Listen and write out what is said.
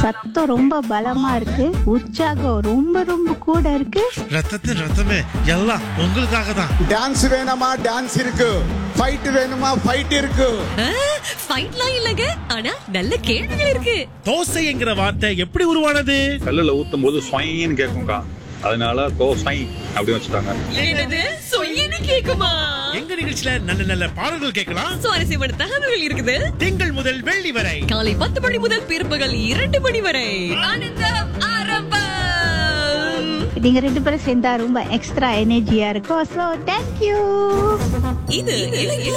சத்தம் ரொம்ப பலமா இருக்கு உற்சாகம் ரொம்ப ரொம்ப கூட இருக்கு ரத்தத்தின் ரத்தமே எல்லாம் உங்களுக்காக தான் டான்ஸ் வேணுமா டான்ஸ் இருக்கு ஃபைட் வேணுமா ஃபைட் இருக்கு ஃபைட்லாம் இல்லங்க ஆனா நல்ல கேள்விகள் இருக்கு தோசைங்கிற வார்த்தை எப்படி உருவானது கல்லுல ஊத்தும் போது ஸ்வைன்னு கேட்கும்க்கா அதனால தோ ஸ்வை அப்படின்னு வச்சுட்டாங்க என்னது சொய்யன்னு கேக்குமா எங்க நிகழ்ச்சியில நல்ல நல்ல பாடல்கள் கேட்கலாம் சுவாரஸ்யமான தகவல்கள் இருக்குது திங்கள் முதல் வெள்ளி வரை காலை பத்து மணி முதல் பிற்பகல் இரண்டு மணி வரை ஆனந்தம் ஆரம்பம் நீங்க ரெண்டு பேரும் சேர்ந்தா ரொம்ப எக்ஸ்ட்ரா எனர்ஜியா இருக்கும் ஸோ தேங்க்யூ இது